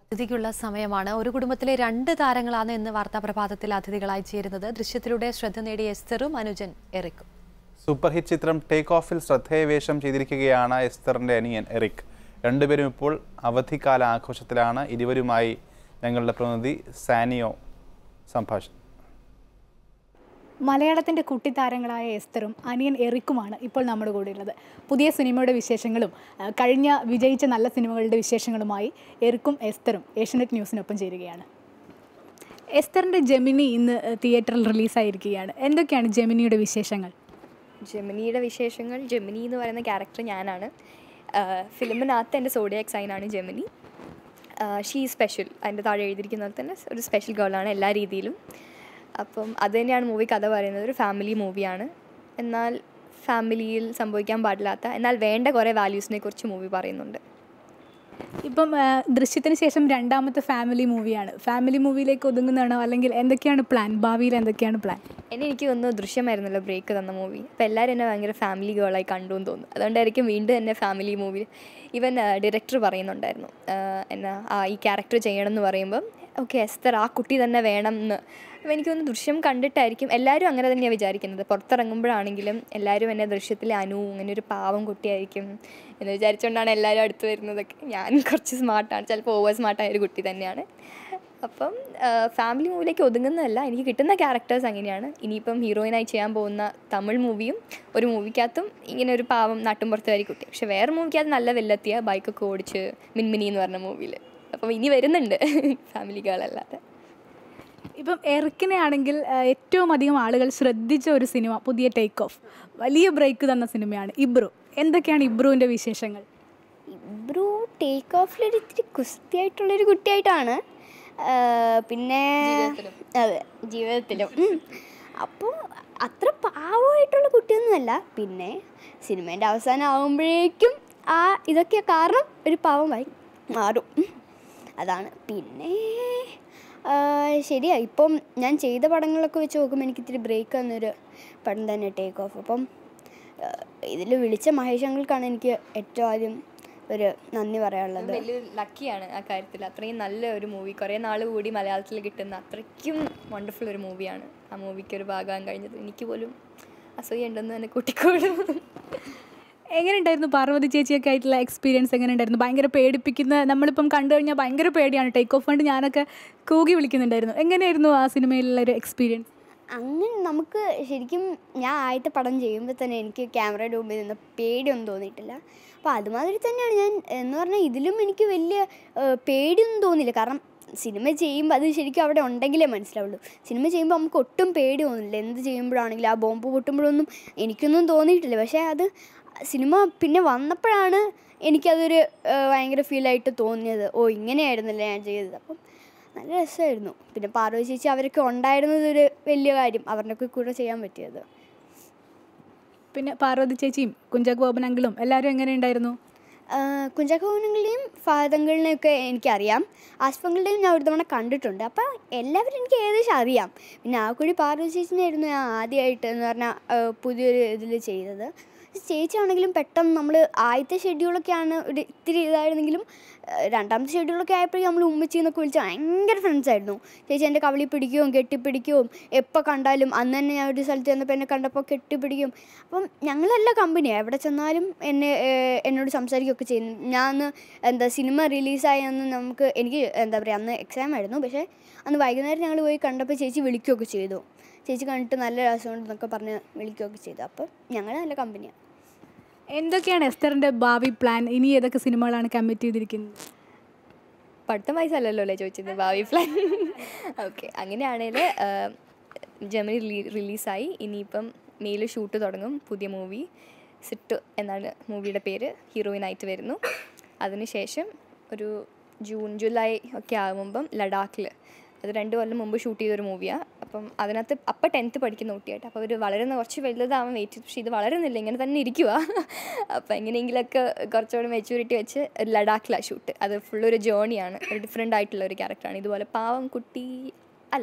അതിഥിക്കുള്ള സമയമാണ് ഒരു കുടുംബത്തിലെ രണ്ട് താരങ്ങളാണ് ഇന്ന് വാർത്താ പ്രഭാതത്തിൽ അതിഥികളായി ചേരുന്നത് ദൃശ്യത്തിലൂടെ ശ്രദ്ധ നേടിയ എസ്തറും അനുജൻ എറിക്കും സൂപ്പർ ഹിറ്റ് ചിത്രം ടേക്ക് ഓഫിൽ ശ്രദ്ധേയ വേഷം ചെയ്തിരിക്കുകയാണ് എസ്തറിന്റെ അനിയൻ എറിക് രണ്ടുപേരും ഇപ്പോൾ അവധിക്കാല ആഘോഷത്തിലാണ് ഇരുവരുമായി ഞങ്ങളുടെ പ്രതിനിധി സാനിയോ സംഭാഷണം മലയാളത്തിൻ്റെ കുട്ടിത്താരങ്ങളായ എസ്തറും അനിയൻ എറിക്കുമാണ് ഇപ്പോൾ നമ്മുടെ കൂടെ ഉള്ളത് പുതിയ സിനിമയുടെ വിശേഷങ്ങളും ആ, കഴിഞ്ഞ വിജയിച്ച നല്ല സിനിമകളുടെ വിശേഷങ്ങളുമായി എറിക്കും എസ്തറും ഏഷ്യനെറ്റ് ന്യൂസിനൊപ്പം ചേരുകയാണ് എസ്തറിൻ്റെ ജെമിനി ഇന്ന് തിയേറ്ററിൽ റിലീസായിരിക്കുകയാണ് എന്തൊക്കെയാണ് ജെമിനിയുടെ വിശേഷങ്ങൾ ജെമിനിയുടെ വിശേഷങ്ങൾ ജെമിനി എന്ന് പറയുന്ന ക്യാരക്ടർ ഞാനാണ് ഫിലിമിനകത്ത് എൻ്റെ സോഡിയാക് സൈനാണ് ജെമിനി ഷീ സ്പെഷ്യൽ അതിൻ്റെ താഴെ എഴുതിയിരിക്കുന്ന പോലെ തന്നെ ഒരു സ്പെഷ്യൽ ഗേളാണ് എല്ലാ രീതിയിലും അപ്പം അത് തന്നെയാണ് മൂവി കഥ പറയുന്നത് ഒരു ഫാമിലി മൂവിയാണ് എന്നാൽ ഫാമിലിയിൽ സംഭവിക്കാൻ പാടില്ലാത്ത എന്നാൽ വേണ്ട കുറേ വാല്യൂസിനെ കുറിച്ച് മൂവി പറയുന്നുണ്ട് ഇപ്പം ആ, ദൃശ്യത്തിന് ശേഷം രണ്ടാമത്തെ ഫാമിലി മൂവിയാണ് ഫാമിലി മൂവിയിലേക്ക് ഒതുങ്ങുന്നതാണോ അല്ലെങ്കിൽ എന്തൊക്കെയാണ് പ്ലാൻ ഭാവിയിൽ എന്തൊക്കെയാണ് പ്ലാൻ എന്നെ എനിക്ക് തോന്നുന്നു ദൃശ്യമായിരുന്നല്ലോ ബ്രേക്ക് തന്ന മൂവി അപ്പോൾ എല്ലാവരും എന്നെ ഭയങ്കര ഫാമിലി ഗേളായി കണ്ടു എന്ന് തോന്നുന്നു അതുകൊണ്ടായിരിക്കും വീണ്ടും എന്നെ ഫാമിലി മൂവി ഇവൻ ഡയറക്ടർ പറയുന്നുണ്ടായിരുന്നു ആഹ് എന്നാ ആ ഈ ക്യാരക്ടർ ചെയ്യണം എന്ന് പറയുമ്പം ഓക്കെ എസ്തർ ആ കുട്ടി തന്നെ വേണം എന്ന് അപ്പോൾ എനിക്ക് തോന്നുന്നു ദൃശ്യം കണ്ടിട്ടായിരിക്കും എല്ലാവരും അങ്ങനെ തന്നെയാണ് വിചാരിക്കുന്നത് പുറത്തിറങ്ങുമ്പോഴാണെങ്കിലും എല്ലാവരും എന്നെ ദൃശ്യത്തിലെ അനു ഇങ്ങനെ ഒരു പാവം കുട്ടിയായിരിക്കും എന്ന് വിചാരിച്ചുകൊണ്ടാണ് എല്ലാവരും അടുത്ത് വരുന്നതൊക്കെ ഞാൻ കുറച്ച് സ്മാർട്ടാണ് ചിലപ്പോൾ ഓവർ സ്മാർട്ടായ ഒരു കുട്ടി തന്നെയാണ് അപ്പം ഫാമിലി മൂവിയിലേക്ക് ഒതുങ്ങുന്നതല്ല എനിക്ക് കിട്ടുന്ന ക്യാരക്ടേഴ്സ് അങ്ങനെയാണ് ഇനിയിപ്പം ഹീറോയിനായി ചെയ്യാൻ പോകുന്ന തമിഴ് മൂവിയും ഒരു മൂവിക്കകത്തും ഇങ്ങനെ ഒരു പാവം നാട്ടുമ്പുറത്തുകാരി കുട്ടി പക്ഷെ വേറെ മൂവിക്കകത്ത് നല്ല വെല്ലെത്തിയ ബൈക്കൊക്കെ ഓടിച്ച് മിൻമിനി എന്ന് പറഞ്ഞ മൂവിയിൽ അപ്പം ഇനി വരുന്നുണ്ട് ഫാമിലി ഗേളല്ലാതെ ഇപ്പം എറിക്കിനെ ആണെങ്കിൽ ആ, ഏറ്റവും അധികം ആളുകൾ ശ്രദ്ധിച്ച ഒരു സിനിമ പുതിയ ടേക്ക് ഓഫ് വലിയ ബ്രേക്ക് തന്ന സിനിമയാണ് ഇബ്രു എന്തൊക്കെയാണ് ഇബ്രുവിൻ്റെ വിശേഷങ്ങൾ ഇബ്രു ടേക്ക് ഓഫിലൊരു ഇത്തിരി കുസ്തിയായിട്ടുള്ളൊരു കുട്ടിയായിട്ടാണ് ആ, പിന്നെ അതെ ജീവിതത്തിലും അപ്പോൾ അത്ര പാവമായിട്ടുള്ള കുട്ടിയൊന്നുമല്ല പിന്നെ സിനിമേൻ്റെ അവസാനം ആകുമ്പോഴേക്കും ആ ഇതൊക്കെ കാരണം ഒരു പാവമായി മാറും ഉം. അതാണ് പിന്നെ ആ, ശരിയാ ഇപ്പം ഞാൻ ചെയ്ത പടങ്ങളൊക്കെ വെച്ച് നോക്കുമ്പോൾ എനിക്ക് ഇത്തിരി ബ്രേക്ക് തന്നൊരു പടം തന്നെ ടേക്ക് ഓഫ് അപ്പം ഇതിൽ വിളിച്ച മഹേഷ് അങ്കിൾക്കാണ് എനിക്ക് ഏറ്റവും ആദ്യം ഒരു നന്ദി പറയാനുള്ളത് വലിയ ലക്കിയാണ് ആ കാര്യത്തിൽ അത്രയും നല്ല ഒരു മൂവി കുറേ നാൾ കൂടി മലയാളത്തിൽ കിട്ടുന്ന അത്രയ്ക്കും വണ്ടർഫുൾ ഒരു മൂവിയാണ് ആ മൂവിക്ക് ഒരു ഭാഗമാകാൻ കഴിഞ്ഞത് എനിക്ക് പോലും അസൂയ ഉണ്ടെന്ന് തന്നെ കൂട്ടിക്കോളും എങ്ങനെയുണ്ടായിരുന്നു പാർവതി ചേച്ചിയൊക്കെ ആയിട്ടുള്ള എക്സ്പീരിയൻസ് എങ്ങനെയുണ്ടായിരുന്നു ഭയങ്കര പേടിപ്പിക്കുന്ന നമ്മളിപ്പം കണ്ടു കഴിഞ്ഞാൽ ഭയങ്കര പേടിയാണ് ടേക്ക് ഓഫ് കൊണ്ട് ഞാനൊക്കെ കൂകി വിളിക്കുന്നുണ്ടായിരുന്നു എങ്ങനെയായിരുന്നു ആ സിനിമയിലുള്ള ഒരു എക്സ്പീരിയൻസ് അങ്ങനെ നമുക്ക് ശരിക്കും ഞാൻ ആദ്യത്തെ പടം ചെയ്യുമ്പോൾ തന്നെ എനിക്ക് ക്യാമറയുടെ മുമ്പിൽ നിന്ന് പേടിയൊന്നും തോന്നിയിട്ടില്ല അപ്പോൾ അതുമാതിരി തന്നെയാണ് ഞാൻ എന്ന് പറഞ്ഞാൽ ഇതിലും എനിക്ക് വലിയ ഏഹ്, പേടിയൊന്നും തോന്നിയില്ല കാരണം സിനിമ ചെയ്യുമ്പോൾ അത് ശരിക്കും അവിടെ ഉണ്ടെങ്കിലേ മനസ്സിലാവുള്ളൂ സിനിമ ചെയ്യുമ്പോൾ നമുക്ക് ഒട്ടും പേടി തോന്നില്ല എന്ത് ചെയ്യുമ്പോഴാണെങ്കിലും ആ ബോംബ് പൊട്ടുമ്പോഴൊന്നും എനിക്കൊന്നും തോന്നിയിട്ടില്ല പക്ഷേ അത് സിനിമ പിന്നെ വന്നപ്പോഴാണ് എനിക്കതൊരു ഏഹ്, ഭയങ്കര ഫീലായിട്ട് തോന്നിയത് ഓ ഇങ്ങനെയായിരുന്നല്ലേ ഞാൻ ചെയ്തത് അപ്പം നല്ല രസമായിരുന്നു പിന്നെ പാർവതി ചേച്ചി അവരൊക്കെ ഉണ്ടായിരുന്നത് ഒരു വലിയ കാര്യം അവരുടെ കൂടെ ചെയ്യാൻ പറ്റിയത് പിന്നെ പാർവതി ചേച്ചിയും കുഞ്ചാക്കോ ബോബൻ അങ്കിളും എല്ലാവരും എങ്ങനെയുണ്ടായിരുന്നു കുഞ്ചാക്കോവനങ്ങളുടെയും ഫാദങ്ങളിനെയൊക്കെ എനിക്കറിയാം ആസ്പങ്ങളുടെയും ഞാൻ ഒരു തവണ കണ്ടിട്ടുണ്ട് അപ്പോൾ എല്ലാവരും എനിക്ക് ഏകദേശം അറിയാം പിന്നെ ആ കൂടി പാർവതി ചേച്ചിനായിരുന്നു ഞാൻ ആദ്യമായിട്ട് എന്ന് പറഞ്ഞാൽ പുതിയൊരു ഇതിൽ ചെയ്തത് ചേച്ചിയാണെങ്കിലും പെട്ടെന്ന് നമ്മൾ ആദ്യത്തെ ഷെഡ്യൂളൊക്കെയാണ് ഒരു ഇത്തിരി ഇതായിരുന്നെങ്കിലും ആ, രണ്ടാമത്തെ ഷെഡ്യൂളൊക്കെ ആയപ്പോഴേക്കും നമ്മൾ ഉമ്മച്ചി എന്നൊക്കെ വിളിച്ച് ഭയങ്കര ഫ്രണ്ട്സ് ആയിരുന്നു ചേച്ചി എൻ്റെ കവിളി പിടിക്കുകയും കെട്ടിപ്പിടിക്കുകയും എപ്പോൾ കണ്ടാലും അന്ന് തന്നെ ഞാൻ ഒരു സ്ഥലത്ത് ചെന്നപ്പോൾ എന്നെ കണ്ടപ്പോൾ കെട്ടിപ്പിടിക്കും അപ്പം ഞങ്ങളെല്ലാം കമ്പനിയാണ് എവിടെ ചെന്നാലും എന്നെ ഏഹ്, എന്നോട് സംസാരിക്കുകയൊക്കെ ചെയ്യുന്നു ഞാൻ അന്ന് എന്താ സിനിമ റിലീസായി അന്ന് നമുക്ക് എനിക്ക് എന്താ പറയുക അന്ന് എക്സാം ആയിരുന്നു പക്ഷേ അന്ന് വൈകുന്നേരം ഞങ്ങൾ പോയി കണ്ടപ്പോൾ ചേച്ചി വിളിക്കുകയൊക്കെ ചെയ്തു ചേച്ചി കണ്ടിട്ട് നല്ല രസമുണ്ടെന്നൊക്കെ പറഞ്ഞ് വിളിക്കുകയൊക്കെ ചെയ്തു അപ്പം ഞങ്ങൾ നല്ല കമ്പനിയാണ് എന്തൊക്കെയാണ് എസ്തറിൻ്റെ ഭാവി പ്ലാൻ ഇനി ഏതൊക്കെ സിനിമകളാണ് കമ്മിറ്റ് ചെയ്തിരിക്കുന്നത് പഠിത്തം വയസ്സല്ലല്ലോ അല്ലേ ചോദിച്ചത് ഭാവി പ്ലാൻ ഓക്കെ അങ്ങനെയാണെങ്കിൽ ജമിനി റിലീസായി ഇനിയിപ്പം മെയിൽ ഷൂട്ട് തുടങ്ങും പുതിയ മൂവി സിട്ട് എന്നാണ് മൂവിയുടെ പേര് ഹീറോയിനായിട്ട് വരുന്നു അതിനുശേഷം ഒരു ജൂൺ ജൂലൈ ഒക്കെ ആകുമ്പം ലഡാക്കിൽ അത് രണ്ട് കൊല്ലം മുമ്പ് ഷൂട്ട് ചെയ്തൊരു മൂവിയാണ് അപ്പം അതിനകത്ത് അപ്പം ടെൻത്ത് പഠിക്കുന്ന കുട്ടിയായിട്ട് അപ്പോൾ അവർ വളരുന്ന കുറച്ച് വലുതാവാൻ വെയിറ്റ് ചെയ്തു പക്ഷേ ഇത് വളരുന്നില്ല ഇങ്ങനെ തന്നെ ഇരിക്കുക അപ്പോൾ എങ്ങനെയെങ്കിലൊക്കെ കുറച്ചുകൂടി മെച്യൂരിറ്റി വെച്ച് ഒരു ലഡാക്കിലാണ് ഷൂട്ട് അത് ഫുൾ ഒരു ജേണിയാണ് ഒരു ഡിഫറെൻ്റ് ആയിട്ടുള്ള ഒരു ക്യാരക്ടറാണ് ഇതുപോലെ പാവം കുട്ടി അല്ല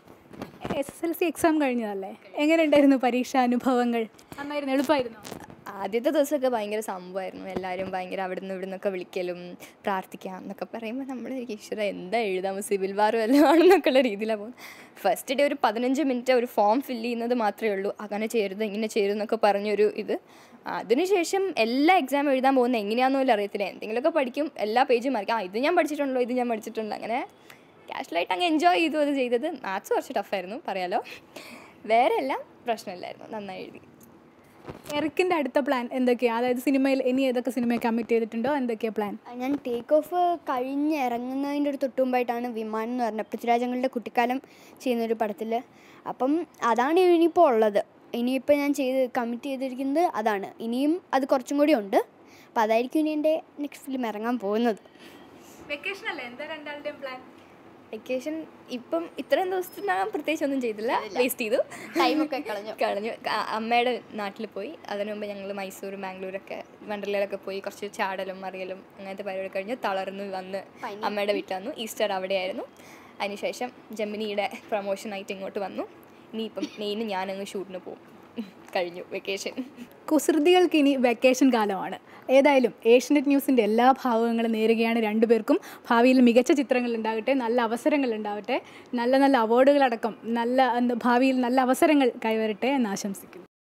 S S L C exam കഴിഞ്ഞതല്ലേ എങ്ങനെയുണ്ടായിരുന്നു പരീക്ഷാ അനുഭവങ്ങൾ നന്നായിരുന്നു എളുപ്പമായിരുന്നു ആദ്യത്തെ ദിവസമൊക്കെ ഭയങ്കര സംഭവമായിരുന്നു എല്ലാവരും ഭയങ്കര അവിടെ നിന്ന് ഇവിടെ നിന്നൊക്കെ വിളിക്കലും പ്രാർത്ഥിക്കാം എന്നൊക്കെ പറയുമ്പോൾ നമ്മൾ ഈശ്വര എന്താ എഴുതാമോ സിവിൽ വാറും എല്ലാം ആണെന്നൊക്കെ ഉള്ള രീതിയിലാണ് പോകുന്നത് ഫസ്റ്റ് ഡേ ഒരു പതിനഞ്ച് മിനിറ്റ് ഒരു ഫോം ഫില്ല് ചെയ്യുന്നത് മാത്രമേ ഉള്ളൂ അങ്ങനെ ചെയ്യരുത് ഇങ്ങനെ ചെയ്യരുത് എന്നൊക്കെ പറഞ്ഞൊരു ഇത് അതിനുശേഷം എല്ലാ എക്സാം എഴുതാൻ പോകുന്നത് എങ്ങനെയാണെന്ന് പോലും അറിയത്തില്ല എന്തെങ്കിലുമൊക്കെ പഠിക്കും എല്ലാ പേജും മറിക്കും ആ ഇത് ഞാൻ പഠിച്ചിട്ടുണ്ടല്ലോ ഇത് ഞാൻ പഠിച്ചിട്ടുണ്ട് അങ്ങനെ കാഷ്വലായിട്ട് അങ്ങ് എൻജോയ് ചെയ്തു അത് ചെയ്തത് മാത്സ് കുറച്ച് ടഫായിരുന്നു പറയാലോ വേറെ എല്ലാം പ്രശ്നമില്ലായിരുന്നു നന്നായി എഴുതി എറിക്കിൻ്റെ അടുത്ത പ്ലാൻ എന്തൊക്കെയാണ് അതായത് സിനിമയിൽ ഇനി ഏതൊക്കെ സിനിമയെ കമ്മിറ്റ് ചെയ്തിട്ടുണ്ടോ എന്തൊക്കെയാണ് പ്ലാൻ ഞാൻ ടേക്ക് ഓഫ് കഴിഞ്ഞ് ഇറങ്ങുന്നതിൻ്റെ ഒരു തൊട്ടുമുമ്പായിട്ടാണ് വിമാനം എന്ന് പറഞ്ഞത് പൃഥ്വിരാജങ്ങളുടെ കുട്ടിക്കാലം ചെയ്യുന്നൊരു പടത്തിൽ അപ്പം അതാണ് ഇനിയിപ്പോൾ ഉള്ളത് ഇനിയിപ്പോൾ ഞാൻ ചെയ്ത് കമ്മിറ്റ് ചെയ്തിരിക്കുന്നത് അതാണ് ഇനിയും അത് കുറച്ചും കൂടി ഉണ്ട് അപ്പോൾ അതായിരിക്കും ഇനി എൻ്റെ നെക്സ്റ്റ് ഫിലിം ഇറങ്ങാൻ പോകുന്നത് വെക്കേഷൻ അല്ലേ എന്താ രണ്ടാളുടെയും പ്ലാൻ വെക്കേഷൻ ഇപ്പം ഇത്രയും ദിവസത്തിനകം പ്രത്യേകിച്ച് ഒന്നും ചെയ്തില്ല വേസ്റ്റ് ചെയ്തു ടൈമൊക്കെ കളഞ്ഞു കളഞ്ഞു ആ- അമ്മയുടെ നാട്ടിൽ പോയി അതിനു മുമ്പ് ഞങ്ങൾ മൈസൂർ ബാംഗ്ലൂരൊക്കെ വണ്ടർലയിലൊക്കെ പോയി കുറച്ച് ചാടലും മറിയലും അങ്ങനത്തെ പരിപാടി കഴിഞ്ഞ് തളർന്ന് വന്ന് അമ്മയുടെ വീട്ടിൽ വന്നു ഈസ്റ്റർ അവിടെയായിരുന്നു അതിനുശേഷം ജമിനിയുടെ പ്രൊമോഷനായിട്ട് ഇങ്ങോട്ട് വന്നു ഇനിയിപ്പം മെയിൻ ഞാനങ്ങ് ഷൂട്ടിന് പോകും കഴിഞ്ഞു വെക്കേഷൻ കുസൃതികൾക്ക് ഇനി വെക്കേഷൻ കാലമാണ് ഏതായാലും ഏഷ്യനെറ്റ് ന്യൂസിൻ്റെ എല്ലാ ഭാഗങ്ങളും നേരുകയാണ് രണ്ടുപേർക്കും ഭാവിയിൽ മികച്ച ചിത്രങ്ങൾ ഉണ്ടാകട്ടെ നല്ല അവസരങ്ങൾ ഉണ്ടാവട്ടെ നല്ല നല്ല അവാർഡുകളടക്കം നല്ല എന്താ ഭാവിയിൽ നല്ല അവസരങ്ങൾ കൈവരട്ടെ എന്ന് ആശംസിക്കുന്നു